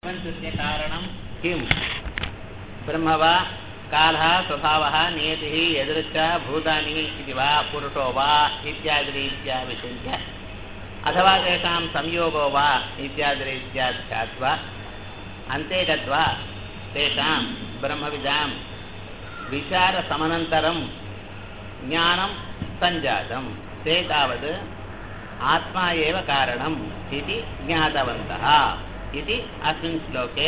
प्रपञ्चस्य कारणं किं ब्रह्म वा कालः स्वभावः नियतिः यदृच्छा भूतानि इति वा पुरुषो वा इत्यादिरीत्या विचिन्त्य अथवा तेषां संयोगो वा इत्यादिरीत्या ध्यात्वा अन्ते गत्वा तेषां ब्रह्मविदां विचारसमनन्तरं ज्ञानं सञ्जातं ते तावत् आत्मा एव कारणम् इति ज्ञातवन्तः इति अस्मिन् श्लोके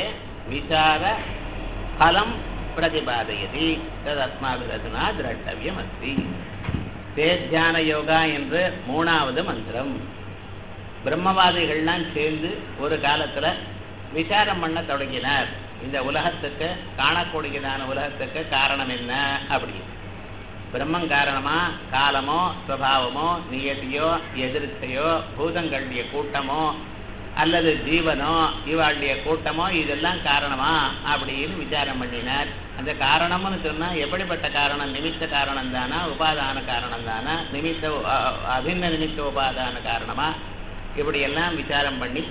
विचारफलं प्रतिपादयति तदस्माभिरधुना द्रष्टव्यमस्ति தே தியான யோகா என்று மூணாவது மந்திரம் பிரம்மவாதிகள்லாம் சேர்ந்து ஒரு காலத்துல விசாரம் பண்ண தொடங்கினார் இந்த உலகத்துக்கு காணக்கூடியதான உலகத்துக்கு காரணம் என்ன அப்படி பிரம்மம் காரணமா காலமோ சுவாவமோ நியதியோ எதிர்த்தையோ பூதங்களுடைய கூட்டமோ அல்லது ஜீவனோ இவாளுடைய கூட்டமோ இதெல்லாம் காரணமா அப்படின்னு விசாரம் பண்ணினார் அந்த காரணம்னு சொன்னா எப்படிப்பட்ட காரணம் நிமித்த காரணம் தானா உபாதான காரணம் தானா நிமித்த அபின்ன நிமித்த உபாதான காரணமா இப்படி எல்லாம் விசாரம் பண்ணி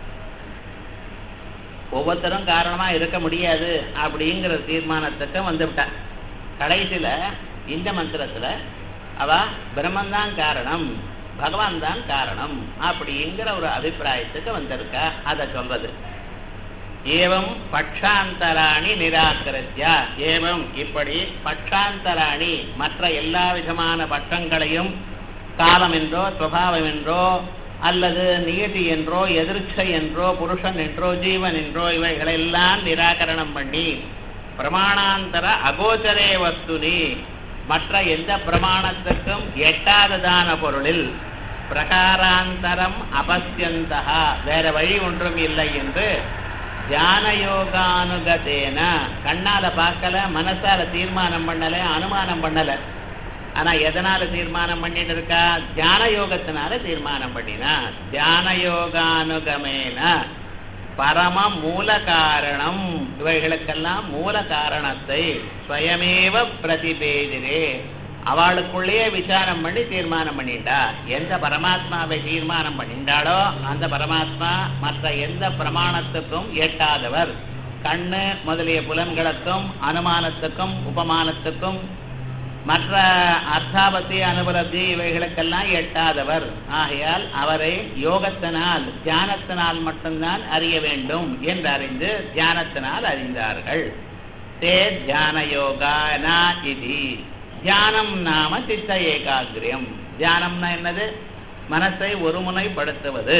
ஒவ்வொருத்தரும் காரணமா இருக்க முடியாது அப்படிங்கிற தீர்மானத்துக்கு வந்துவிட்டா கடைசியில இந்த மந்திரத்துல அவ பிரம்மந்தான் காரணம் பகவான் தான் காரணம் அப்படிங்கிற ஒரு அபிப்பிராயத்துக்கு வந்திருக்கா அதை சொல்றது ஏவம் பட்சாந்தராணி நிராகரித்யா ஏவம் இப்படி பட்சாந்தராணி மற்ற எல்லா விதமான பட்சங்களையும் காலம் என்றோ சுவாவம் என்றோ அல்லது நியதி என்றோ எதிர்ச்சை என்றோ புருஷன் என்றோ ஜீவன் என்றோ இவைகளெல்லாம் நிராகரணம் பண்ணி பிரமாணாந்தர அகோச்சரே வஸ்துனி மற்ற எந்த பிரமாணத்துக்கும் எட்டாததான பொருளில் பிரகாராந்தரம் அபஸ்யந்தா வேற வழி ஒன்றும் இல்லை என்று தியான யோகானுகதேன கண்ணால பார்க்கல மனசால தீர்மானம் பண்ணல அனுமானம் பண்ணல ஆனா எதனால தீர்மானம் பண்ணிட்டு இருக்கா தியான யோகத்தினால தீர்மானம் பண்ணினா தியான யோகானுகமேன பரம மூல காரணம் இவைகளுக்கெல்லாம் மூல காரணத்தை ஸ்வயமேவ பிரதிபேதிரே அவளுக்குள்ளேயே விசாரம் பண்ணி தீர்மானம் பண்ணிட்டா எந்த பரமாத்மாவை தீர்மானம் பண்ணிட்டாளோ அந்த பரமாத்மா மற்ற எந்த பிரமாணத்துக்கும் எட்டாதவர் கண்ணு முதலிய புலன்களுக்கும் அனுமானத்துக்கும் உபமானத்துக்கும் மற்ற அர்த்தாபத்தி அனுபலத்தி இவைகளுக்கெல்லாம் எட்டாதவர் ஆகையால் அவரை யோகத்தினால் தியானத்தினால் மட்டும்தான் அறிய வேண்டும் என்று அறிந்து தியானத்தினால் அறிந்தார்கள் தே தியான யோகானா இது தியானம் நாம சித்த ஏகாகிரியம் தியானம்னா என்னது மனசை ஒருமுனைப்படுத்துவது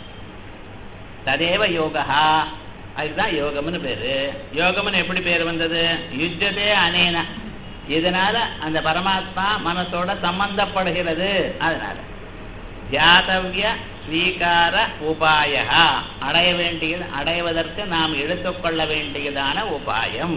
ததேவ யோகா அதுதான் யோகம்னு பேரு யோகம்னு எப்படி பேர் வந்தது யுஜதே அனேன இதனால அந்த பரமாத்மா மனசோட சம்பந்தப்படுகிறது அதனால ஜாதவிய ஸ்வீகார உபாய அடைய வேண்டியது அடைவதற்கு நாம் எடுத்துக்கொள்ள வேண்டியதான உபாயம்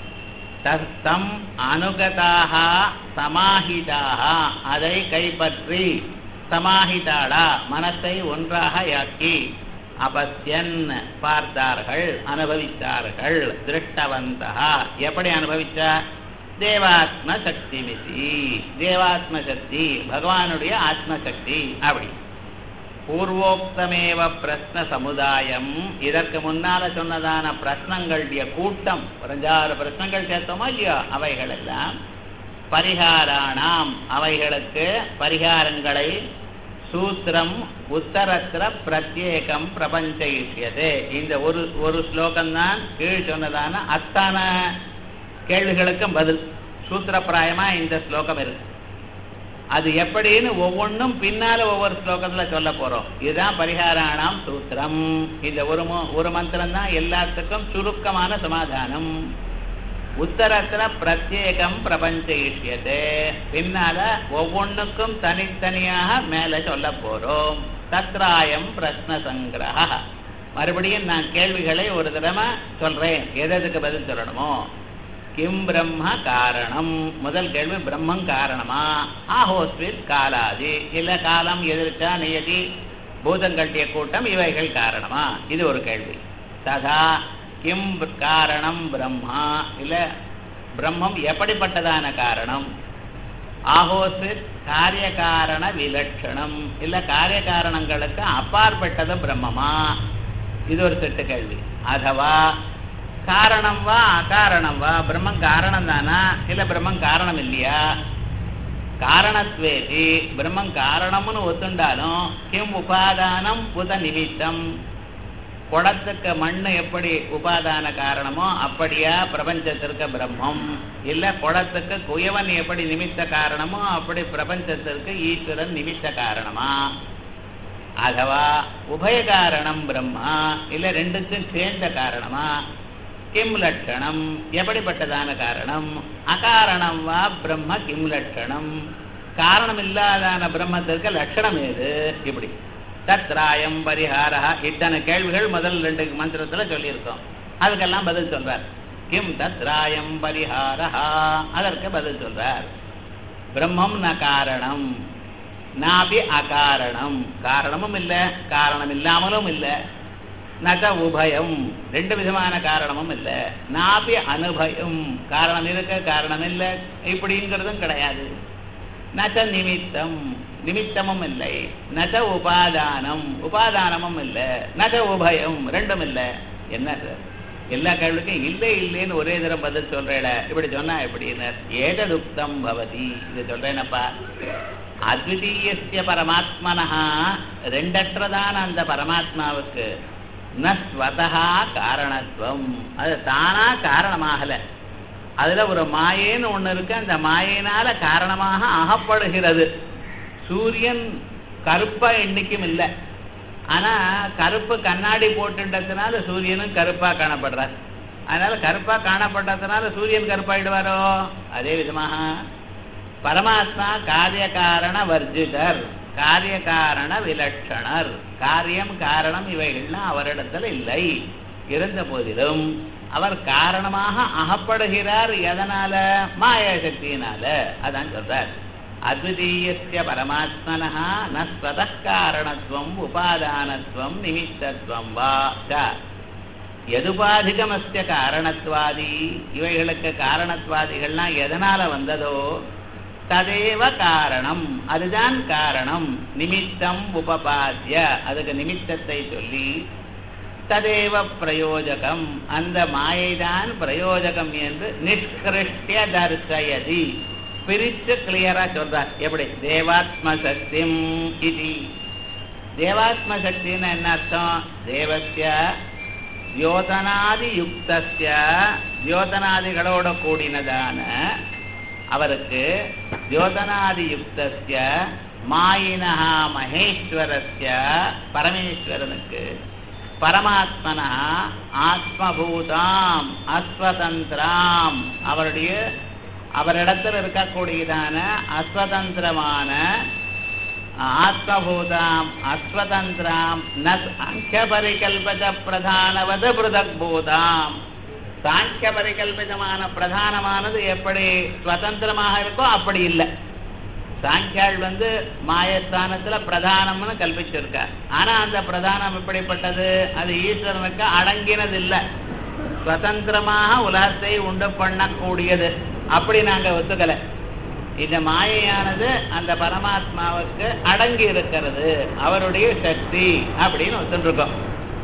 தம் அனுகதாக சமாஹிதாக அதை கைப்பற்றி சமாஹிதாடா மனத்தை ஒன்றாக யாக்கி அபத்தியன் பார்த்தார்கள் அனுபவித்தார்கள் திருஷ்டவந்தா எப்படி அனுபவிச்சா தேவாத்ம சக்தி மிசி தேவாத்ம சக்தி பகவானுடைய ஆத்மசக்தி அப்படி பூர்வோக்தமேவ பிரஸ்ன சமுதாயம் இதற்கு முன்னால சொன்னதான பிரஸ்னங்களுடைய கூட்டம் அஞ்சாறு பிரஸ்னங்கள் சேர்த்தோமா இல்லையோ அவைகள் எல்லாம் பரிகாராணாம் அவைகளுக்கு பரிகாரங்களை சூத்திரம் உத்தரத்திர பிரத்யேகம் பிரபஞ்சயிஷ்யது இந்த ஒரு ஒரு ஸ்லோகம்தான் கீழ் சொன்னதான அத்தனை கேள்விகளுக்கும் பதில் சூத்திரப்பிராயமா இந்த ஸ்லோகம் இருக்கு அது எப்படின்னு ஒவ்வொன்றும் பின்னால ஒவ்வொரு ஸ்லோகத்துல சொல்ல போறோம் இதுதான் பரிகாராணாம் சூத்திரம் இந்த ஒரு ஒரு மந்திரம் தான் எல்லாத்துக்கும் சுருக்கமான சமாதானம் உத்தரத்துல பிரத்யேகம் பிரபஞ்ச ஈஷியது பின்னால ஒவ்வொன்றுக்கும் தனித்தனியாக மேல சொல்ல போறோம் தத்ராயம் பிரஸ்ன சங்கிரக மறுபடியும் நான் கேள்விகளை ஒரு தடவை சொல்றேன் எதுக்கு பதில் சொல்லணுமோ கிம் பிரம்ம காரணம் முதல் கேள்வி பிரம்மம் காரணமா ஆஹோஸ்வித் காலாதி இல்ல காலம் எதிர்த்தா நியதி பூதங்கட்டிய கூட்டம் இவைகள் காரணமா இது ஒரு கேள்வி ததா கிம் காரணம் பிரம்மா இல்ல பிரம்மம் எப்படிப்பட்டதான காரணம் ஆஹோஸ்வித் காரிய காரண விலட்சணம் இல்ல காரிய காரணங்களுக்கு அப்பாற்பட்டது பிரம்மமா இது ஒரு செட்டு கேள்வி அதுவா காரணம் வா அகாரணம் வா பிரம்மம் காரணம் தானா இல்ல பிரம்மம் காரணம் இல்லையா காரணத்வேதி பிரம்மம் காரணம்னு ஒத்துண்டாலும் கிம் உபாதானம் புத நிமித்தம் குடத்துக்கு மண்ணு எப்படி உபாதான காரணமோ அப்படியா பிரபஞ்சத்திற்கு பிரம்மம் இல்ல குடத்துக்கு குயவன் எப்படி நிமித்த காரணமோ அப்படி பிரபஞ்சத்திற்கு ஈஸ்வரன் நிமித்த காரணமா அதுவா உபய காரணம் பிரம்மா இல்ல ரெண்டுக்கும் சேர்ந்த காரணமா கிம் லட்சணம் எப்படிப்பட்டதான காரணம் அகாரணம் வா பிரம்ம கிம் லட்சணம் காரணம் இல்லாதான பிரம்மத்திற்கு லட்சணம் ஏது இப்படி தத்ராயம் பரிஹாரா இத்தனை கேள்விகள் முதல் ரெண்டு மந்திரத்துல சொல்லியிருக்கோம் அதுக்கெல்லாம் பதில் சொல்றார் கிம் தத்ராயம் பரிஹாரா அதற்கு பதில் சொல்றார் பிரம்மம் ந காரணம் நாபி அகாரணம் காரணமும் இல்லை காரணம் இல்லாமலும் இல்லை நக உபயம் ரெண்டு விதமான காரணமும் இல்லை நாபி அனுபயம் காரணம் இருக்க காரணம் இல்லை இப்படிங்கிறதும் கிடையாது நச்ச நிமித்தம் நிமித்தமும் இல்லை நச்ச உபாதானம் உபாதானமும் இல்லை நச்ச உபயம் ரெண்டும் இல்லை என்ன சார் எல்லா கேள்விக்கும் இல்லை இல்லைன்னு ஒரே தரம் பதில் சொல்றேட இப்படி சொன்னா எப்படின்னு ஏததுக்தம் பவதி இது சொல்றேனப்பா அத்விதீயஸ்ய பரமாத்மனஹா ரெண்டற்றதான அந்த பரமாத்மாவுக்கு ந ஸ்வதா காரணத்துவம் அது தானா காரணமாகல அதுல ஒரு மாயேன்னு ஒண்ணு இருக்கு அந்த மாயினால காரணமாக அகப்படுகிறது சூரியன் கருப்பா என்னைக்கும் இல்லை ஆனா கருப்பு கண்ணாடி போட்டுன்றதுனால சூரியனும் கருப்பா காணப்படுறார் அதனால கருப்பா காணப்பட்டதுனால சூரியன் கருப்பாயிடுவாரோ அதே விதமாக பரமாத்மா காரிய காரண வர்ஜிதர் காரிய காரண விலட்சணர் காரியம் காரணம் இவைகள்லாம் அவரிடத்துல இல்லை இருந்த போதிலும் அவர் காரணமாக அகப்படுகிறார் எதனால மாயா சக்தியினால அதான் சொல்றார் அத்விதீயஸ்ய பரமாத்மனஹா ந ஸ்வத காரணத்துவம் உபாதானத்துவம் நிமித்தத்துவம் வா ச எதுபாதிகமஸ்ய காரணத்வாதி இவைகளுக்கு காரணத்வாதிகள்லாம் எதனால வந்ததோ ததேவ காரணம் அதுதான் காரணம் நிமித்தம் உபபாத்திய அதுக்கு நிமித்தத்தை சொல்லி ததேவ பிரயோஜகம் அந்த மாயைதான் பிரயோஜகம் என்று நிஷ்கிருஷ்ய தர்சயதி பிரித்து கிளியரா சொல்றார் எப்படி தேவாத்ம சக்திம் இது தேவாத்ம சக்தின்னு என்ன அர்த்தம் தேவசிய தியோதனாதி யுக்தஸ்ய தியோதனாதிகளோட கூடினதான அவருக்கு தியோதனாதி யுக்தஸ்ய மாயினஹா மகேஸ்வரஸ்ய பரமேஸ்வரனுக்கு பரமாத்மனா ஆத்மபூதாம் அஸ்வதந்திராம் அவருடைய அவரிடத்தில் இருக்கக்கூடியதான அஸ்வதந்திரமான ஆத்மபூதாம் அஸ்வதந்திராம் ந சாங்கிய பரிகல்பத பிரதானவது பிருதக் பூதாம் சாங்கிய பரிகல்பிதமான பிரதானமானது எப்படி சுதந்திரமாக இருக்கோ அப்படி இல்லை சாங்கியாள் வந்து மாயஸ்தானத்துல பிரதானம்னு கல்பிச்சிருக்கார் ஆனா அந்த பிரதானம் எப்படிப்பட்டது அது ஈஸ்வரனுக்கு அடங்கினது இல்லை சுதந்திரமாக உலகத்தை உண்டு பண்ணக்கூடியது அப்படி நாங்க ஒத்துக்கல இந்த மாயையானது அந்த பரமாத்மாவுக்கு அடங்கி இருக்கிறது அவருடைய சக்தி அப்படின்னு ஒத்துருக்கோம்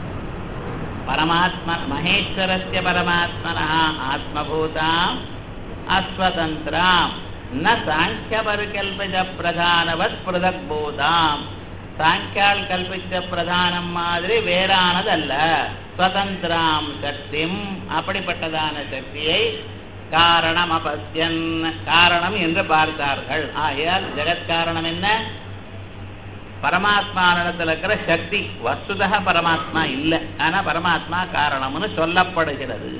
பரமாத்ம மகேஸ்வரஸ்ய பரமாத்மனா ஆத்மபூதாம் அஸ்வதந்திராம் ந சாங்கிய பரிகல்பித பிரதானவத் பிரதக் பூதாம் சாங்கியால் கல்பிச்ச பிரதானம் மாதிரி வேறானதல்ல சுதந்திராம் சக்திம் அப்படிப்பட்டதான சக்தியை காரணம் அபஸ்யன் காரணம் என்று பார்த்தார்கள் ஆகையால் ஜெகத்காரணம் என்ன பரமாத்மானிடத்தில் இருக்கிற சக்தி வசுதக பரமாத்மா இல்லை ஆனா பரமாத்மா காரணம்னு சொல்லப்படுகிறது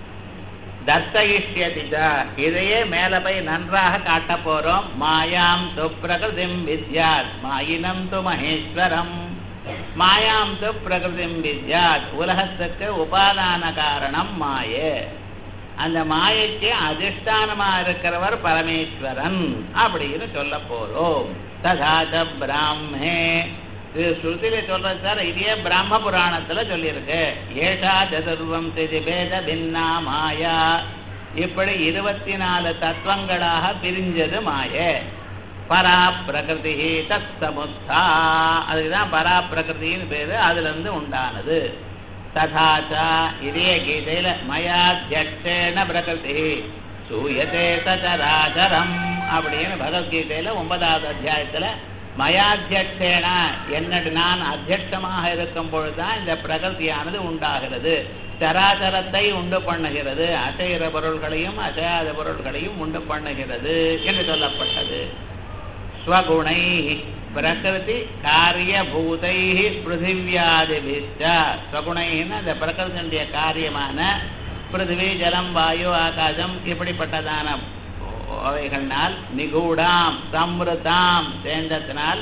தர்சயிஷ்யதிதா இதையே மேல போய் நன்றாக காட்ட போறோம் மாயாம் து பிரகிருதிம் வித்யாத் மாயினம் து மகேஸ்வரம் மாயாம் து பிரகிருதிம் வித்யாத் உலகத்துக்கு உபாதான காரணம் மாயே அந்த மாயைக்கு அதிஷ்டானமா இருக்கிறவர் பரமேஸ்வரன் அப்படின்னு சொல்ல போறோம் ததாச்ச பிராமே இது ஸ்ருதியில சொல்றது சார் இதே பிராம புராணத்துல சொல்லியிருக்கு ஏஷா சதுர்வம் திதி பேத பின்னா மாயா இப்படி இருபத்தி நாலு தத்துவங்களாக பிரிஞ்சது மாய பரா பிரகிருதி தத் சமுத்தா அதுக்குதான் பரா பிரகிருதின்னு பேரு அதுல இருந்து உண்டானது ததா ச இதே கீதையில மயாத்தியக்ஷேன பிரகிருதி சூயதே சச்சராச்சரம் அப்படின்னு பகவத்கீதையில ஒன்பதாவது அத்தியாயத்துல மயாத்தியக்ஷேன என்னடு நான் அத்தியட்சமாக இருக்கும் பொழுதுதான் இந்த பிரகிருதியானது உண்டாகிறது சராச்சரத்தை உண்டு பண்ணுகிறது அசைகிற பொருள்களையும் அசையாத பொருள்களையும் உண்டு பண்ணுகிறது என்று சொல்லப்பட்டது ஸ்வகுணை பிரகிருதி காரியபூதை பிருத்திவியாதிபிச்ச ஸ்வகுணைன்னு அந்த பிரகிருதியுடைய காரியமான பிருத்திவி ஜலம் வாயு ஆகாசம் இப்படிப்பட்டதான அவைகள்னால் நிகூடாம் சம்ருதாம் சேர்ந்தத்தினால்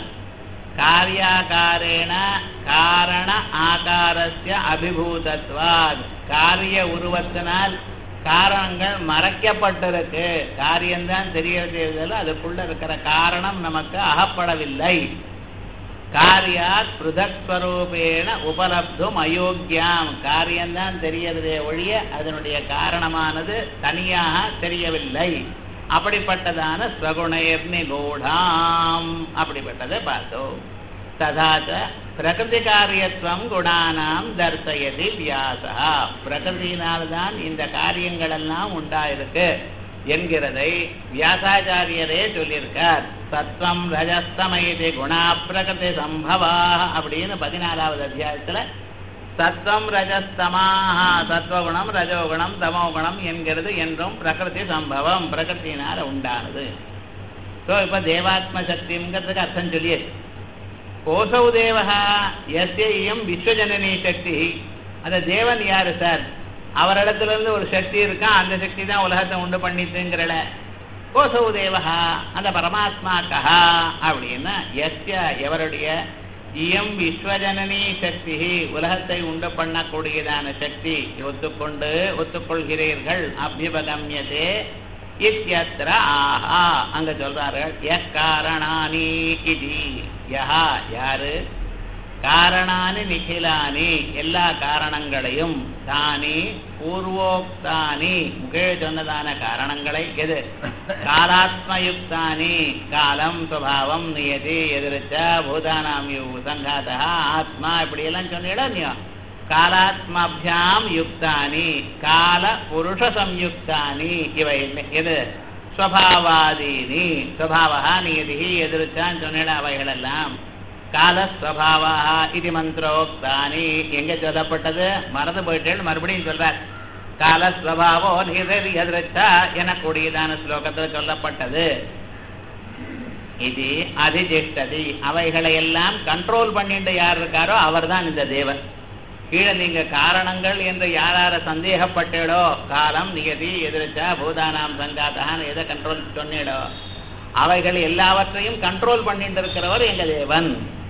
காரியாகாரேன காரண ஆகாரஸ்ய அபிபூதத்வாத் காரிய உருவத்தினால் காரணங்கள் மறைக்கப்பட்டிருக்கு காரியம்தான் தெரியறதுல அதுக்குள்ள இருக்கிற காரணம் நமக்கு அகப்படவில்லை காரியாத் பிருதக்ஸ்வரூபேண உபலப்தும் அயோக்கியாம் காரியம்தான் தெரியறதே ஒழிய அதனுடைய காரணமானது தனியாக தெரியவில்லை அப்படிப்பட்டதான ஸ்வகுணயர் நிகூடாம் அப்படிப்பட்டதை பார்த்தோம் ததாச்ச பிரகிருதி காரியத்துவம் குணானாம் தர்சயதி வியாசா பிரகிருதியினால்தான் இந்த காரியங்கள் எல்லாம் உண்டாயிருக்கு என்கிறதை வியாசாச்சாரியரே சொல்லியிருக்கார் சத்வம் ரஜஸ்தமயதி குணா பிரகிருதி சம்பவா அப்படின்னு பதினாலாவது அத்தியாயத்துல சத்வம் ரஜஸ்தமாக சத்வகுணம் ரஜோகுணம் தமோகுணம் என்கிறது என்றும் பிரகிருதி சம்பவம் பிரகிருத்தினால உண்டானது ஸோ இப்போ தேவாத்ம சக்திங்கிறதுக்கு அர்த்தம் சொல்லியது கோசௌ தேவா எஸ்ய இயம் விஸ்வஜனனி சக்தி அந்த தேவன் யாரு சார் அவரிடத்துல இருந்து ஒரு சக்தி இருக்கா அந்த சக்தி தான் உலகத்தை உண்டு பண்ணிட்டுங்கிறல கோசௌ தேவா அந்த பரமாத்மா கஹா அப்படின்னா எஸ்ய எவருடைய இயம் விஸ்வஜனனி சக்தி உலகத்தை உண்டு பண்ணக்கூடியதான சக்தி ஒத்துக்கொண்டு ஒத்துக்கொள்கிறீர்கள் அபியபகமியதே இத்தியத்திர ஆஹா அங்க சொல்றார்கள் எக்காரணானி இது யஹா யாரு காரணானி நிகிலானி எல்லா காரணங்களையும் தானி பூர்வோக்தானி கீழே சொன்னதான காரணங்களை எது காலாத்மயுக்தானி காலம் சுவாவம் நியதி எதிர்ச்ச பூதானாம் சங்காதா ஆத்மா இப்படி எல்லாம் சொன்னீங்களோ இல்லையோ காலாத்மாபியாம் யுக்தானி கால புருஷ சம்யுக்தானி இவை எது ஸ்வபாவாதீனி ஸ்வபாவா நியதி எதிர்ச்சான்னு சொன்னிட அவைகளெல்லாம் காலஸ்வபாவா இது மந்திரோக்தானி எங்க சொல்லப்பட்டது மறந்து போயிட்டேன்னு மறுபடியும் சொல்றார் காலஸ்வபாவோ நிதர் எதிர்ச்சா எனக்கூடியதான ஸ்லோகத்தில் சொல்லப்பட்டது இது அதிதிஷ்டதி அவைகளை எல்லாம் கண்ட்ரோல் பண்ணிட்டு யார் இருக்காரோ அவர்தான் இந்த தேவன் கீழே நீங்க காரணங்கள் என்று யார் யார சந்தேகப்பட்டீடோ காலம் நியதி எதிர்ச்சா பூதானாம் சங்காத்தான்னு எதை கண்ட்ரோல் சொன்னீடோ அவைகள் எல்லாவற்றையும் கண்ட்ரோல் பண்ணிட்டு இருக்கிறவர் எங்க தேவன்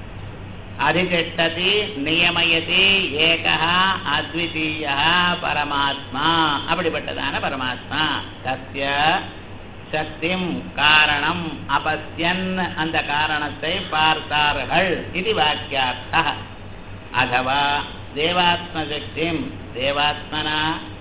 அதிதிஷ்டதி நியமயதி ஏகா அத்விதீய பரமாத்மா அப்படிப்பட்டதான பரமாத்மா சத்திய சக்திம் காரணம் அபஸ்யன் அந்த காரணத்தை பார்த்தார்கள் இது வாக்கியார்த்த அதவா தேவாத்மசக்திம் தேவாத்மனா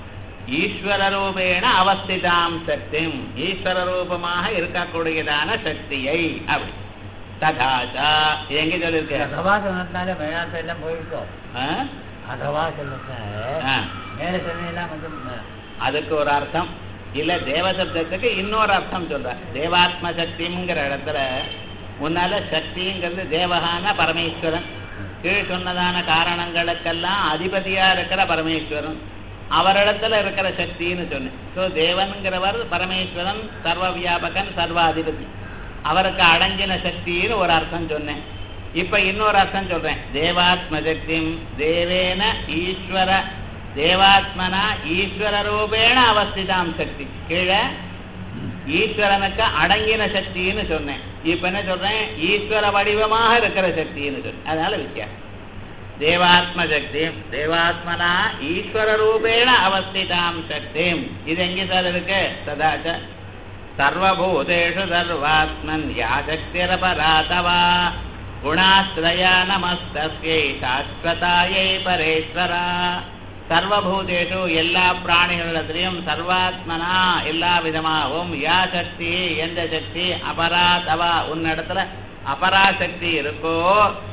ஈஸ்வரரூபேண அவஸ்திதாம் சக்திம் ஈஸ்வரரூபமாக இருக்கக்கூடியதான சக்தியை அப்படி ததாச்சா எங்க சொல்லிருக்க அதவா சொன்னதுனால மேலாண்மை எல்லாம் போயிருக்கோம் ஆ? அதவா சொன்னதுனால ஆ. மேல சொன்னதெல்லாம் கொஞ்சம் அதுக்கு ஒரு அர்த்தம் இல்ல தேவசப்தத்துக்கு இன்னொரு அர்த்தம் சொல்ற தேவாத்ம சக்திங்கிற இடத்துல முன்னால சக்திங்கிறது தேவகான பரமேஸ்வரன் கீழ் சொன்னதான காரணங்களுக்கெல்லாம் அதிபதியா இருக்கிற பரமேஸ்வரன் அவரிடத்துல இருக்கிற சக்தின்னு சொன்னேன் ஸோ தேவன்கிறவர் பரமேஸ்வரன் சர்வ வியாபகன் சர்வாதிபதி அவருக்கு அடங்கின சக்தின்னு ஒரு அர்த்தம் சொன்னேன் இப்ப இன்னொரு அர்த்தம் சொல்றேன் தேவாத்ம சக்திம் தேவேன ஈஸ்வர தேவாத்மனா ஈஸ்வர ரூபேண அவஸ்திதாம் சக்தி கீழே ஈஸ்வரனுக்கு அடங்கின சக்தின்னு சொன்னேன் இப்ப என்ன சொல்றேன் ஈஸ்வர வடிவமாக இருக்கிற சக்தின்னு சொன்னேன் அதனால வித்தியாசம் தேவாத்ம சக்தி தேவாத்மனா ஈஸ்வர ரூபேண அவஸ்திதாம் சக்திம் இது எங்கே சார் இருக்கு சதாச்ச சர்வபூதேஷு சர்வாத்மன் யா சக்திரபராதவா குணாஸ்ரயா நமஸ்தஸ்யை சாஸ்வதாயை பரேஸ்வரா சர்வபூதேஷு எல்லா பிராணிகளிடத்திலையும் சர்வாத்மனா எல்லா விதமாகவும் யா சக்தி எந்த சக்தி அபராதவா உன்னிடத்துல அபராசக்தி இருக்கோ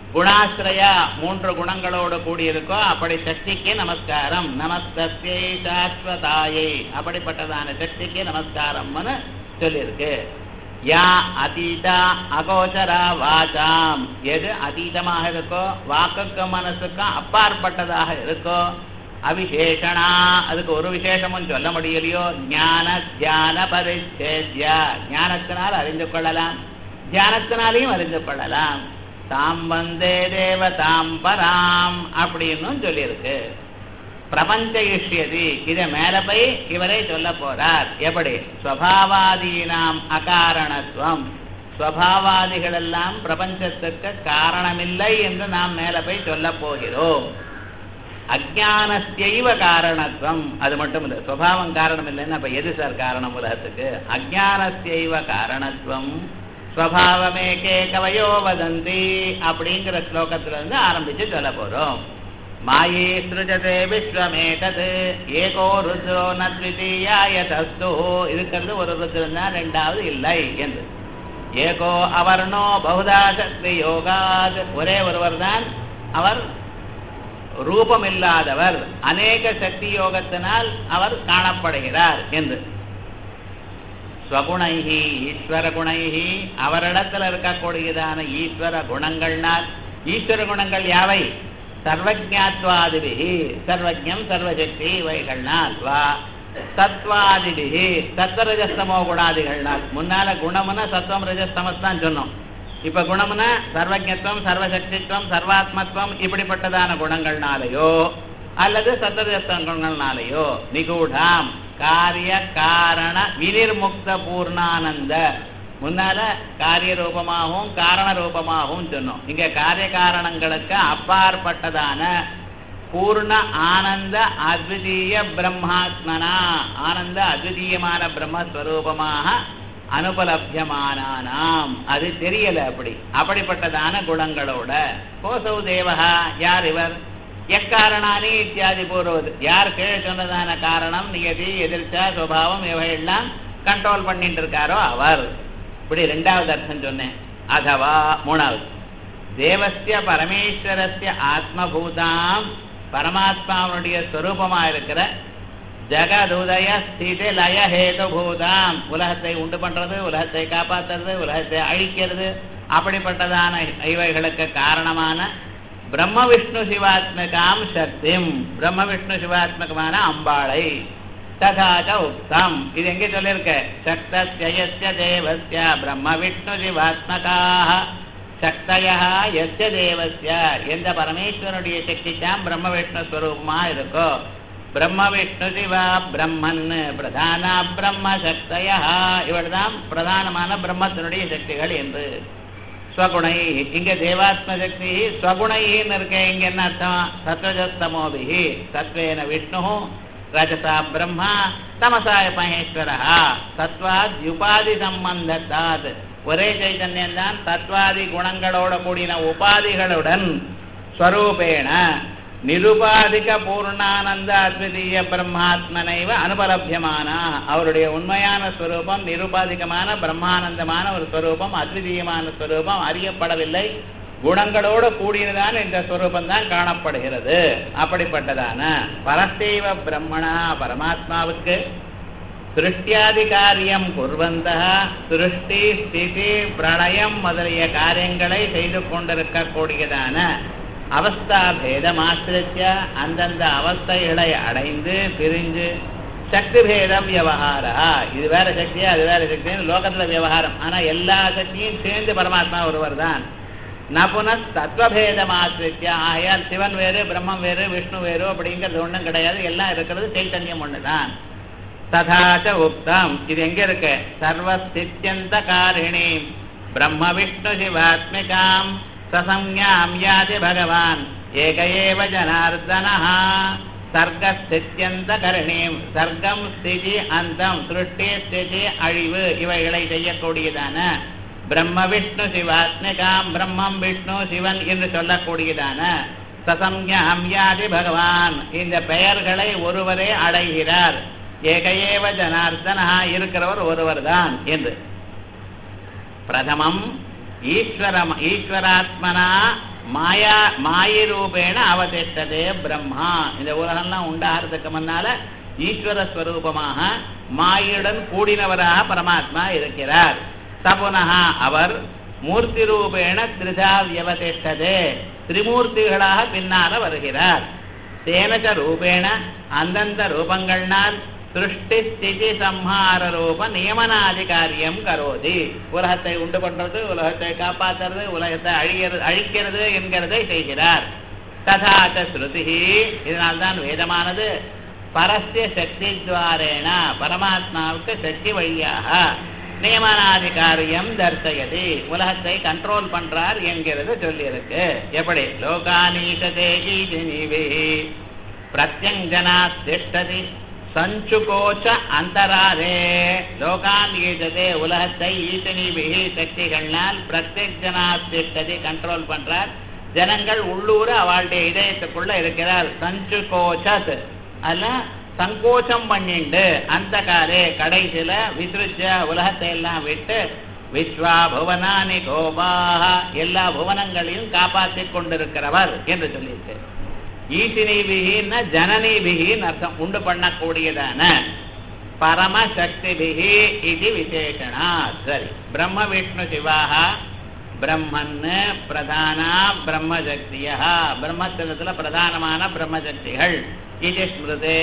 குணாசிரயா மூன்று குணங்களோடு கூடியிருக்கோ அப்படி சக்திக்கு நமஸ்காரம் நமஸ்தே சாஸ்வதாயை அப்படிப்பட்டதான சக்திக்கு நமஸ்காரம்னு சொல்லியிருக்கு யா அதீதா அகோச்சரா வாசாம் எது அதீதமாக இருக்கோ வாக்குக்கும் மனசுக்கும் அப்பாற்பட்டதாக இருக்கோ அவிசேஷனா அதுக்கு ஒரு விசேஷமும் சொல்ல முடியலையோ ஞான தியான பரிச்சேத்யா ஞானத்தினால் அறிந்து கொள்ளலாம் தியானத்தினாலையும் அறிந்து கொள்ளலாம் தாம் வந்தே தேவதாம் பராம் அப்படின்னும் சொல்லியிருக்கு பிரபஞ்ச இஷ்யதி இதை மேல போய் இவரே சொல்ல போறார் எப்படி ஸ்வபாவாதீனாம் அகாரணத்துவம் ஸ்வபாவாதிகள் எல்லாம் பிரபஞ்சத்துக்கு காரணமில்லை என்று நாம் மேல போய் சொல்ல போகிறோம் அஜானஸ்யைவ காரணத்துவம் அது மட்டும் இல்லை சுவாவம் காரணம் இல்லைன்னா அப்ப எது சார் காரணம் உலகத்துக்கு அஜானஸ்யைவ காரணத்துவம் ஸ்வபாவமேகே கவயோ வதந்தி அப்படிங்கிற ஸ்லோகத்துல இருந்து ஆரம்பிச்சு சொல்ல போறோம் மாயே சிருஜதே விஸ்வமேதது ஏகோ ருத்ரோ நத்விதீயாய தஸ்து இருக்கிறது ஒரு ருத்ரன் தான் ரெண்டாவது இல்லை என்று ஏகோ அவர்ணோ பகுதா சக்தி யோகாத் ஒரே ஒருவர் தான் அவர் ரூபமில்லாதவர் அநேக சக்தி யோகத்தினால் அவர் காணப்படுகிறார் என்று ஸ்வகுணைஹி ஈஸ்வர குணைஹி அவரிடத்தில் இருக்கக்கூடியதான ஈஸ்வர குணங்கள்னால் ஈஸ்வர குணங்கள் யாவை சர்வஜாத்வாதிபிகி சர்வஜம் சர்வசக்தி இவைகள்னால் வா சத்வாதிபிகி சத்வரஜஸ்தமோ குணாதிகள்னால் முன்னால குணம்னா சத்வம் ரஜஸ்தமஸ் தான் சொன்னோம் இப்ப குணம்னா சர்வஜத்துவம் சர்வசக்தித்துவம் சர்வாத்மத்துவம் இப்படிப்பட்டதான குணங்கள்னாலேயோ அல்லது சத்தரஜஸ்த குணங்கள்னாலேயோ நிகூடாம் காரிய காரண வினிர்முக்த பூர்ணானந்த முன்னால காரிய ரூபமாகவும் காரண ரூபமாகவும் சொன்னோம் இங்க காரிய காரணங்களுக்கு அப்பாற்பட்டதான பூர்ண ஆனந்த அத்விதீய பிரம்மாத்மனா ஆனந்த அத்விதீயமான பிரம்மஸ்வரூபமாக அனுபலபியமானானாம் அது தெரியல அப்படி அப்படிப்பட்டதான குணங்களோட கோசௌ தேவகா யார் இவர் எக்காரணானி இத்தியாதி போடுவது யார் கீழே சொன்னதான காரணம் நியதி எதிர்ச்சா சுவாவம் இவையெல்லாம் கண்ட்ரோல் பண்ணிட்டு இருக்காரோ அவர் இப்படி ரெண்டாவது அர்த்தம் சொன்னேன் அதவா மூணாவது தேவஸ்ய பரமேஸ்வரஸ்ய ஆத்மபூதாம் பரமாத்மாவுடைய ஸ்வரூபமா இருக்கிற ஜகதுதய ஸ்திதி லய ஹேதுபூதாம் உலகத்தை உண்டு பண்றது உலகத்தை காப்பாத்துறது உலகத்தை அழிக்கிறது அப்படிப்பட்டதான இவைகளுக்கு காரணமான பிரம்ம விஷ்ணு சிவாத்மகாம் சக்திம் பிரம்ம விஷ்ணு சிவாத்மகமான அம்பாளை ததாச்ச உக்தம் இது எங்கே சொல்லியிருக்க சக்தஸ்ய தேவஸ்ய பிரம்ம விஷ்ணு சிவாத்மகாக சக்தய எஸ்ய தேவஸ்ய எந்த பரமேஸ்வரனுடைய சக்தி தான் பிரம்ம விஷ்ணு ஸ்வரூபமா இருக்கோ பிரம்ம விஷ்ணு சிவா பிரம்மன் பிரதான பிரம்ம சக்தய இவள் தான் பிரதானமான பிரம்மத்தினுடைய சக்திகள் என்று ஸ்வகுணை இங்க தேவாத்ம சக்தி ஸ்வகுணைன்னு இருக்க இங்க என்ன அர்த்தம் சத்வஜஸ்தமோபிஹி சத்வேன விஷ்ணு ரஜசா பிரம்மா தமசாய மகேஸ்வர சத்வாத் உபாதி சம்பந்தத்தாத் ஒரே சைதன்யம் தான் தத்வாதி குணங்களோட கூடின உபாதிகளுடன் ஸ்வரூபேண நிருபாதிக பூர்ணானந்த அத்விதீய பிரம்மாத்மனைவ அனுபலபியமான அவருடைய உண்மையான ஸ்வரூபம் நிருபாதிகமான பிரம்மானந்தமான ஒரு ஸ்வரூபம் அத்விதீயமான ஸ்வரூபம் அறியப்படவில்லை குணங்களோடு கூடியதான இந்த ஸ்வரூபம் தான் காணப்படுகிறது அப்படிப்பட்டதான பரஸ்தேவ பிரம்மணா பரமாத்மாவுக்கு சிருஷ்டியாதி காரியம் குர்வந்த சிருஷ்டி ஸ்திதி பிரளயம் முதலிய காரியங்களை செய்து கொண்டிருக்கக்கூடியதான அவஸ்தா பேதமாசிரிச்ச அந்தந்த அவஸ்தைகளை அடைந்து பிரிஞ்சு சக்தி பேதம் விவகாரா இது வேற சக்தியா அது வேற சக்தின்னு லோகத்துல விவகாரம் ஆனா எல்லா சக்தியும் சேர்ந்து பரமாத்மா ஒருவர் தான் நபுன தத்துவபேதமாசிரிச்ச ஆயால் சிவன் வேறு பிரம்மம் வேறு விஷ்ணு வேறு அப்படிங்கிறது ஒன்றும் கிடையாது எல்லாம் இருக்கிறது சைத்தன்யம் ஒண்ணுதான் ததாச்ச உக்தம் இது எங்க இருக்கு சர்வஸ்தித்யந்த காரிணி பிரம்ம விஷ்ணு சிவாத்மிகாம் சசம்யாம் யாதி பகவான் ஏக ஏவ ஜனார்தனः சர்க்கஸ்தித்யந்த கருணீம் சர்க்கம் ஸ்திதி அந்தம் சிருஷ்டி ஸ்திதி அழிவு இவைகளை செய்யக்கூடியதான பிரம்ம விஷ்ணு சிவாத்மிகாம் பிரம்மம் விஷ்ணு சிவன் என்று சொல்லக்கூடியதான சசம்யாம் யாதி பகவான் இந்த பெயர்களை ஒருவரே அடைகிறார் ஏகையேவ ஜனார்தனா இருக்கிறவர் ஒருவர் தான் என்று பிரதமம் ஈஸ்வரம் ஈஸ்வராத்மனா மாயா மாய ரூபேண அவதிஷ்டதே பிரம்மா இந்த உலகம்லாம் உண்டாகிறதுக்கு முன்னால ஈஸ்வர ஸ்வரூபமாக மாயுடன் கூடினவராக பரமாத்மா இருக்கிறார் சபுனஹா அவர் மூர்த்தி ரூபேண திரிதா வியவதிஷ்டதே திரிமூர்த்திகளாக பின்னால வருகிறார் தேனக ரூபேண அந்தந்த ரூபங்கள்னால் சிருஷ்டி ஸ்திதி சம்ஹார ரூப நியமனாதி காரியம் கரோதி உலகத்தை உண்டு பண்றது உலகத்தை காப்பாத்துறது உலகத்தை அழிகிறது அழிக்கிறது என்கிறதை செய்கிறார் ததாச்ச ஸ்ருதி இதனால்தான் வேதமானது பரஸ்ய சக்தி துவாரேன பரமாத்மாவுக்கு சக்தி வழியாக நியமனாதி காரியம் தர்சயதி உலகத்தை கண்ட்ரோல் பண்றார் என்கிறது சொல்லியிருக்கு எப்படி லோகானீசதே ஈதினிவே பிரத்யஞ்சனா திஷ்டதி சஞ்சுகோச்ச அந்தராரே லோகான் ஈஜதே உலகத்தை ஈசனிபிகி சக்திகள்னால் பிரத்யஜனா திஷ்டதி கண்ட்ரோல் பண்றார் ஜனங்கள் உள்ளூர அவளுடைய இதயத்துக்குள்ள இருக்கிறார் சஞ்சுகோச்சத் அல்ல சங்கோச்சம் பண்ணிண்டு அந்த காலே கடைசியில விசிருச்ச உலகத்தை எல்லாம் விட்டு விஸ்வா புவனானி கோபாக எல்லா புவனங்களையும் காப்பாற்றிக் கொண்டிருக்கிறவர் என்று சொல்லியிருக்கு ஈசினிபிகின்னா ஜனனிபிகின்னு அர்த்தம் உண்டு பண்ணக்கூடியதான பரமசக்திபிகி இது விசேஷனா சரி பிரம்ம விஷ்ணு சிவாக பிரம்மன் பிரதானா பிரம்மசக்தியா பிரம்மத்திரத்துல பிரதானமான பிரம்மசக்திகள் இது ஸ்மிருதே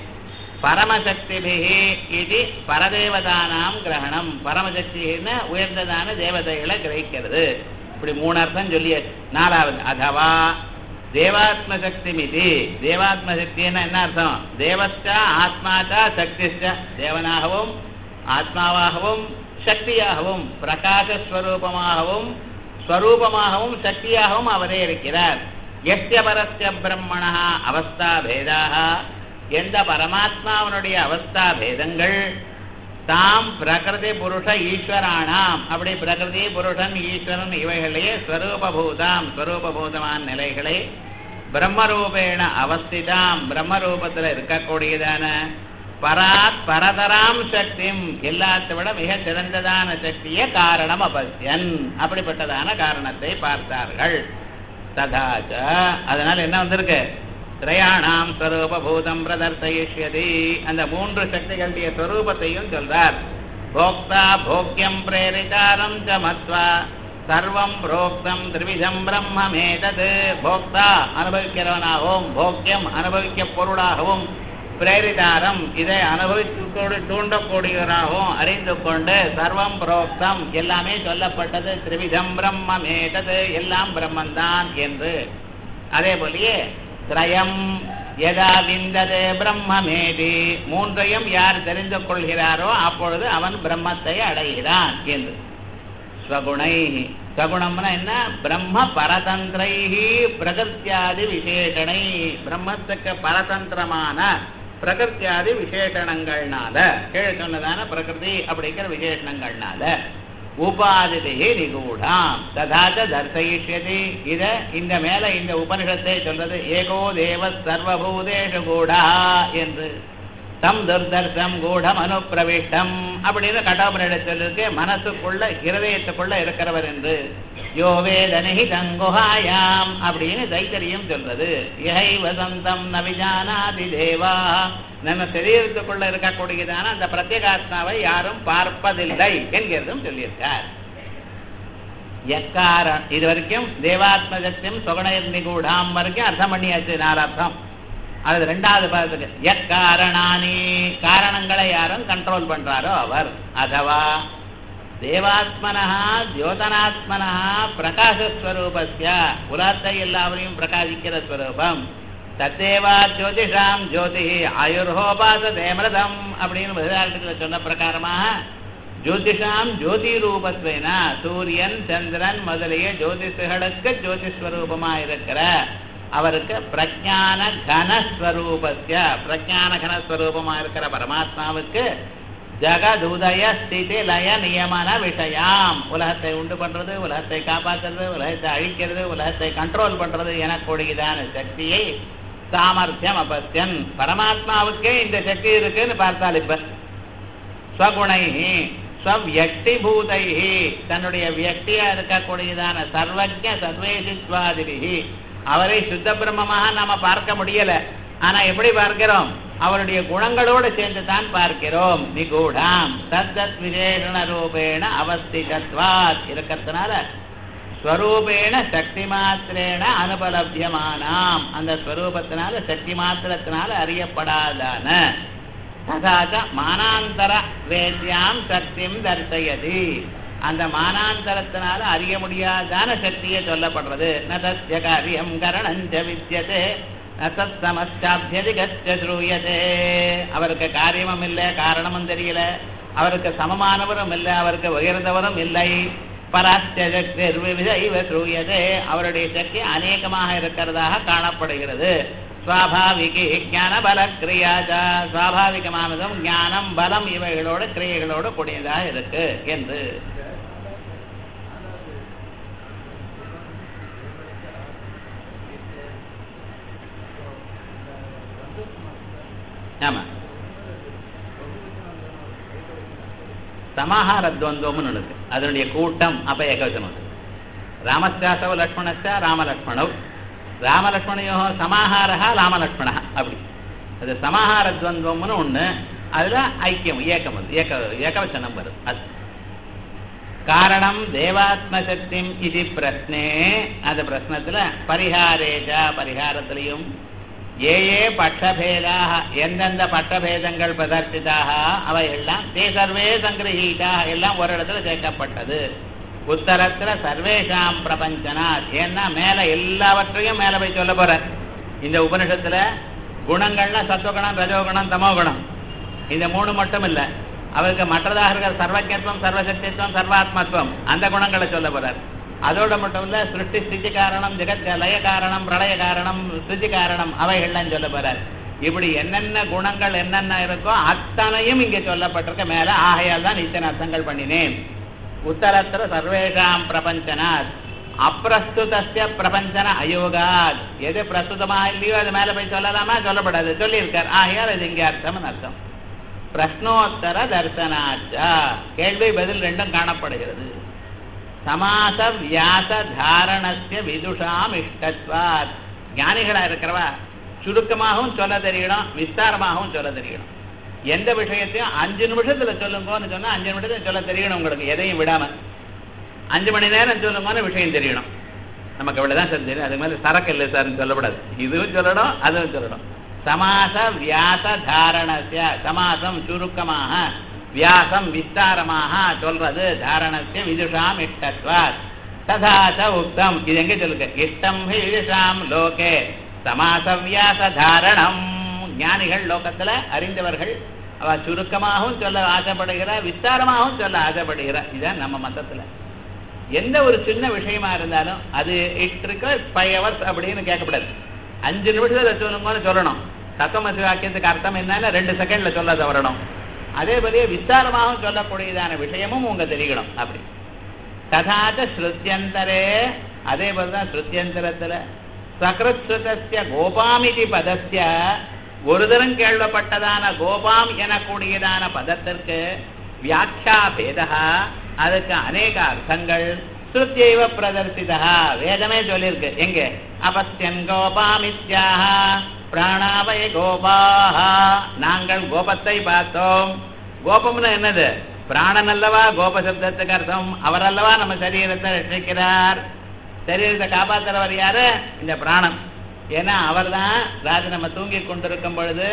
பரமசக்திபிகி இது பரதேவதானாம் கிரகணம் பரமசக்தின்னு உயர்ந்ததான தேவதைகளை கிரகிக்கிறது இப்படி மூணு அர்த்தம் சொல்லிய நாலாவது அதவா தேவாத்ம சக்தி மிதி தேவாத்ம சக்தின்னா என்ன அர்த்தம் தேவஸ்டா ஆத்மாச்சா சக்திஷ்ட தேவனாகவும் ஆத்மாவாகவும் சக்தியாகவும் பிரகாசஸ்வரூபமாகவும் ஸ்வரூபமாகவும் சக்தியாகவும் அவரே இருக்கிறார் எஸ்ய பரஸ்ய பிரம்மணா அவஸ்தா பேதாக எந்த பரமாத்மாவனுடைய அவஸ்தா பேதங்கள் தாம் பிரகிருதி புருஷ ஈஸ்வரானாம் அப்படி பிரகிருதி புருஷன் ஈஸ்வரன் இவைகளே ஸ்வரூபபூதாம் ஸ்வரூபபூதமான நிலைகளை பிரம்மரூபேண அவஸ்திதாம் பிரம்மரூபத்தில் இருக்கக்கூடியதான பராத் பரதராம் சக்திம் எல்லாத்தை விட மிக சிறந்ததான சக்தியே காரணம் அபஸ்யன் அப்படிப்பட்டதான காரணத்தை பார்த்தார்கள் ததாச்ச அதனால என்ன வந்திருக்கு திரையாணாம் ஸ்வரூபூதம் பிரதர்சயிஷ்யதி அந்த மூன்று சக்திகளுடைய ஸ்வரூபத்தையும் சொல்றார் போக்தா போக்கியம் பிரேரிதாரம் ச மத்வா சர்வம் புரோக்தம் திரிவிதம் பிரம்மமேதது போக்தா அனுபவிக்கிறவனாகவும் போக்கியம் அனுபவிக்க பொருளாகவும் பிரேரிதாரம் இதை அனுபவித்து தூண்டக்கூடியவராகவும் அறிந்து கொண்டு சர்வம் புரோக்தம் எல்லாமே சொல்லப்பட்டது திரிவிதம் பிரம்மமேதது எல்லாம் பிரம்மந்தான் என்று அதே போலயே திரயம் எதா விந்தது பிரம்மமேதி மூன்றையும் யார் தெரிந்து கொள்கிறாரோ அப்பொழுது அவன் பிரம்மத்தை அடைகிறான் என்று ஸ்வகுணை சகுணம்னா என்ன பிரம்ம பரதந்திரைஹி பிரகிருத்தியாதி விசேஷனை பிரம்மத்துக்கு பரதந்திரமான பிரகிருத்தியாதி விசேஷணங்கள்னால கீழே சொன்னதான பிரகிருதி அப்படிங்கிற விசேஷணங்கள்னால உபாதிதிகி நிகூடாம் ததாச்ச தர்சயிஷ்யதி இத இந்த மேல இந்த உபனிஷத்தை சொல்றது ஏகோ தேவ சர்வபூதேஷு கூடா என்று தம் துர்தர்சம் கூடம் அனுப்பிரவிஷ்டம் அப்படின்னு கட்டாபனிட சொல்லிருக்கு மனசுக்குள்ள இருதயத்துக்குள்ள இருக்கிறவர் என்று யோ வேதனி தங்குஹாயாம் அப்படின்னு தைத்தரியம் சொல்றது இஹை வசந்தம் நவிஜானாதி தேவா நம்ம சரீரத்துக்குள்ள இருக்கக்கூடியதான அந்த பிரத்யேகாத்மாவை யாரும் பார்ப்பதில்லை என்கிறதும் சொல்லியிருக்கார் எக்காரணம் இது வரைக்கும் தேவாத்மஜத்தியம் சுகணர் நிகூடாம் வரைக்கும் அர்த்தம் பண்ணியாச்சு நாலு அர்த்தம் அது ரெண்டாவது பதத்துக்கு எக்காரணானி காரணங்களை யாரும் கண்ட்ரோல் பண்றாரோ அவர் அதவா தேவாத்மனா ஜோதனாத்மனா பிரகாசஸ்வரூபஸ்ய உலகத்தை எல்லாவரையும் பிரகாசிக்கிற ஸ்வரூபம் தத்தேவா ஜோதிஷாம் ஜோதி ஆயுர்ஹோபாச தேமிரதம் அப்படின்னு வேதாளத்தில் சொன்ன பிரகாரமாக ஜோதிஷாம் ஜோதி ரூபத்வேனா சூரியன் சந்திரன் முதலிய ஜோதிஷர்களுக்கு ஜோதிஸ்வரூபமா இருக்கிற அவருக்கு பிரஜான கனஸ்வரூபஸ்ய பிரஜான கனஸ்வரூபமா இருக்கிற பரமாத்மாவுக்கு ஜகதுதய ஸ்திதி லய நியமன விஷயாம் உலகத்தை உண்டு பண்றது உலகத்தை காப்பாற்றுறது உலகத்தை அழிக்கிறது உலகத்தை கண்ட்ரோல் பண்றது எனக்கூடியதான சக்தியை சாமர்த்தியம் அபஸ்யன் பரமாத்மாவுக்கே இந்த சக்தி இருக்குன்னு பார்த்தால் இப்ப ஸ்வகுணை ஸ்வவியக்தி பூதைஹி தன்னுடைய வியக்தியா இருக்கக்கூடியதான சர்வஜ சர்வேசித்வாதிபிகி அவரை சுத்த பிரம்மமாக நாம பார்க்க முடியல ஆனா எப்படி பார்க்கிறோம் அவருடைய குணங்களோடு சேர்ந்து தான் பார்க்கிறோம் நிகூடாம் தத்தத் விசேஷண ரூபேண அவஸ்திகத்வாத் இருக்கிறதுனால ஸ்வரூபேண சக்தி மாத்திரேன அனுபலபியமானாம் அந்த ஸ்வரூபத்தினால சக்தி மாத்திரத்தினால அறியப்படாதான ததாச்ச மானாந்தர வேத்யாம் சக்திம் தர்சயதி அந்த மானாந்தரத்தினால அறிய முடியாதான சக்தியை சொல்லப்படுறது நதஸ்ய காரியம் கரணஞ்ச வித்தியதே நசத் சமஸ்டாபியதிகச்ச ஸ்ரூயதே அவருக்கு காரியமும் இல்லை காரணமும் தெரியல அவருக்கு சமமானவரும் இல்லை அவருக்கு உயர்ந்தவரும் இல்லை பராச்சரிவித ஸ்ரூயதே அவருடைய சக்தி அநேகமாக இருக்கிறதாக காணப்படுகிறது சுவாபாவிகி ஞான பல கிரியாஜா சுவாபாவிகமானதும் ஞானம் பலம் இவைகளோடு கிரியைகளோடு கூடியதாக இருக்கு என்று ஆமா சமாஹார துவந்தம்னு இருக்கு அதனுடைய கூட்டம் அப்ப ஏகவசனம் ராமஸ்யாசவ லக்ஷ்மணஸ்ய ராமலக்ஷ்மணவ் ராமலக்ஷ்மணையோ சமாஹாரா ராமலக்ஷ்மணா அப்படி அது சமாஹார துவந்தம்னு ஒண்ணு அதுல ஐக்கியம் ஏக்கம் வந்து ஏக ஏகவசனம் வருது அது காரணம் தேவாத்மசக்திம் இது பிரஸ்னே அந்த பிரஸ்னத்துல பரிகாரேஜா பரிகாரத்திலையும் ஏ ஏ பட்டபேதாக எந்தெந்த பட்டபேதங்கள் பிரதர்சிதாக அவை எல்லாம் தே சர்வே சங்கிரகீதாக எல்லாம் ஒரு இடத்துல சேர்க்கப்பட்டது உத்தரத்துல சர்வேஷாம் பிரபஞ்சனா ஏன்னா மேல எல்லாவற்றையும் மேல போய் சொல்ல போற இந்த உபனிஷத்துல குணங்கள்னா சத்துவகுணம் ரஜோகுணம் தமோகுணம் இந்த மூணு மட்டும் இல்ல அவருக்கு மற்றதாக இருக்கிற சர்வஜத்துவம் சர்வசக்தித்துவம் சர்வாத்மத்துவம் அந்த குணங்களை சொல்ல போறார் அதோட மட்டும் இல்ல சிருஷ்டி ஸ்திதி காரணம் ஜெகத் லய காரணம் பிரளய காரணம் ஸ்திதி காரணம் அவைகள்லாம் சொல்ல போறார் இப்படி என்னென்ன குணங்கள் என்னென்ன இருக்கோ அத்தனையும் இங்கே சொல்லப்பட்டிருக்க மேல ஆகையால் தான் இத்தனை அர்த்தங்கள் பண்ணினேன் உத்தரத்திர சர்வேஷாம் பிரபஞ்சனாத் அப்பிரஸ்துதஸ்ய பிரபஞ்சன அயோகாத் எது பிரஸ்துதமா இல்லையோ அது மேல போய் சொல்லலாமா சொல்லப்படாது சொல்லியிருக்கார் ஆகையால் இது இங்கே அர்த்தம்னு அர்த்தம் பிரஷ்னோத்தர தர்சனாச்சா கேள்வி பதில் ரெண்டும் காணப்படுகிறது சமாச வியாச தாரணஸ்ய விதுஷாம் இஷ்டத்வாத் ஞானிகளா இருக்கிறவா சுருக்கமாகவும் சொல்ல தெரியணும் விஸ்தாரமாகவும் சொல்ல தெரியணும் எந்த விஷயத்தையும் அஞ்சு நிமிஷத்துல சொல்லுங்கன்னு சொன்னா அஞ்சு நிமிஷத்துல சொல்ல தெரியணும் உங்களுக்கு எதையும் விடாம அஞ்சு மணி நேரம் சொல்லுங்கன்னு விஷயம் தெரியணும் நமக்கு அவ்வளவுதான் சார் தெரியும் அது மாதிரி சரக்கு இல்லை சார்னு சொல்லப்படாது இதுவும் சொல்லணும் அதுவும் சொல்லணும் சமாச வியாச தாரணஸ்ய சமாசம் சுருக்கமாக வியாசம் விஸ்தாரமாக சொல்றது தாரணஸ்ய விதுஷாம் இஷ்டத்வாத் ததாச உக்தம் இது எங்க சொல்லுங்க இஷ்டம் ஹி விதுஷாம் லோகே சமாச வியாச தாரணம் ஞானிகள் லோகத்துல அறிந்தவர்கள் அவ சுருக்கமாகவும் சொல்ல ஆசைப்படுகிறார் விஸ்தாரமாகவும் சொல்ல ஆசைப்படுகிறார் இதுதான் நம்ம மதத்துல எந்த ஒரு சின்ன விஷயமா இருந்தாலும் அது இட் ரிக்வயர்ஸ் ஃபைவ் ஹவர்ஸ் அப்படின்னு கேட்கக்கூடாது அஞ்சு நிமிஷத்துல சொல்லுங்கன்னு சொல்லணும் தத்துவமசி வாக்கியத்துக்கு அர்த்தம் என்னன்னு ரெண்டு செகண்ட்ல சொல்ல வரணும் அதே போலயே விஸ்தாரமாகவும் சொல்லக்கூடியதான விஷயமும் உங்க தெரியணும் அப்படி ததாச்ச ஸ்ருத்தியந்தரே அதே போலதான் ஸ்ருத்தியந்தரத்துல சக்ரஸ்ருதஸ்ய கோபாமிதி பதஸ்ய ஒரு தரம் கேள்வப்பட்டதான கோபாம் எனக்கூடியதான பதத்திற்கு வியாக்கியா பேதா அதுக்கு அநேக அர்த்தங்கள் ஸ்ருத்தியைவ பிரதர்சிதா வேதமே சொல்லியிருக்கு எங்க அபஸ்யன் கோபாமித்யாக பிராணாவை கோபாக நாங்கள் கோபத்தை பார்த்தோம் கோபம்னு என்னது பிராணன் அல்லவா கோப சப்தத்துக்கு அர்த்தம் அவர் அல்லவா நம்ம சரீரத்தை ரட்சிக்கிறார் சரீரத்தை காப்பாத்துறவர் யாரு இந்த பிராணம் ஏன்னா அவர் தான் ராஜ நம்ம தூங்கி கொண்டிருக்கும் பொழுது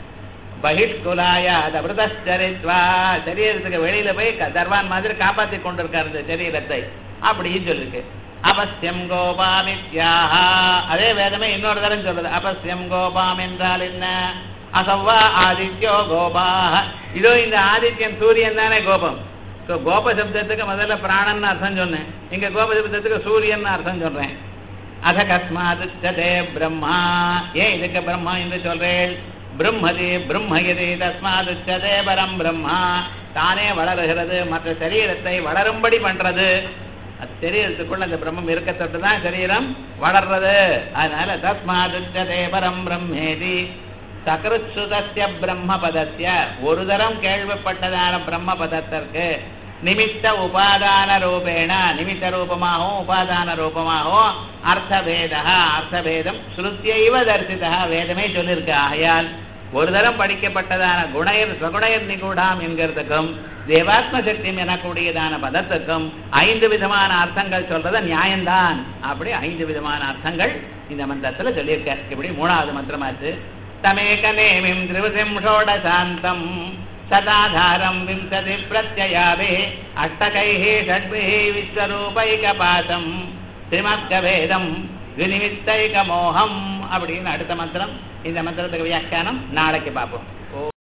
பகிஷ்குலாய அது அமிர்தரித்வா சரீரத்துக்கு வெளியில போய் க- தர்வான் மாதிரி காப்பாத்தி கொண்டிருக்காரு இந்த சரீரத்தை அப்படின்னு சொல்லிருக்கு அபஸ்யம் கோபாமித்யாஹா அதே வேதமே இன்னொரு தரம் சொல்லுது அபஸ்யம் கோபாம் என்றால் என்ன அசவ்வா ஆதித்யோ கோபாக இதோ இந்த ஆதித்யன் சூரியன் தானே கோபம் ஸோ கோப சப்தத்துக்கு முதல்ல பிராணன் அர்த்தம் சொன்னேன் இங்க கோப சப்தத்துக்கு சூரியன் அர்த்தம் சொல்றேன் அத கஸ்மாதுச்சதே பிரம்மா ஏன் இதுக்கு பிரம்மா என்று சொல்றேன் பிரம்மதி பிரம்மயதி தஸ்மாதுச்சதே பரம் பிரம்மா தானே வளருகிறது மற்ற சரீரத்தை வளரும்படி பண்றது அது சரீரத்துக்குள்ள அந்த பிரம்மம் இருக்கத்தொட்டு தான் சரீரம் வளர்றது அதனால தஸ்மாதுச்சதே பரம் பிரம்மேதி சகருத்சுதஸ்ய பிரம்ம பதஸ்ய ஒரு தரம் கேள்விப்பட்டதான பிரம்ம பதத்திற்கு நிமித்த உபாதான ரூபேண நிமித்த ரூபமாகவும் உபாதான ரூபமாகவும் அர்த்தபேதா அர்த்தபேதம் ஸ்ருத்தியைவ தரிசிதா வேதமே சொல்லியிருக்கு ஆகையால் ஒரு தரம் படிக்கப்பட்டதான குணையர் சகுணையர் நிகூடாம் என்கிறதுக்கும் தேவாத்ம சக்தியம் எனக்கூடியதான பதத்துக்கும் ஐந்து விதமான அர்த்தங்கள் சொல்றது நியாயம்தான் அப்படி ஐந்து விதமான அர்த்தங்கள் இந்த மந்திரத்துல சொல்லியிருக்க இப்படி மூணாவது மந்திரமாச்சு தமேக நேமிம் திரிவசிம் ஷோடசாந்தம் சதாதாரம் விம்சதி பிரத்யயாவே அஷ்டகைः षड्भिः விஸ்வரூபைகபாசம் திரிமத்கவேதம் வினிமித்தைக மோகம் அப்படின்னு அடுத்த மந்திரம் இந்த மந்திரத்துக்கு வியாக்கியானம் நாளைக்கு பார்ப்போம்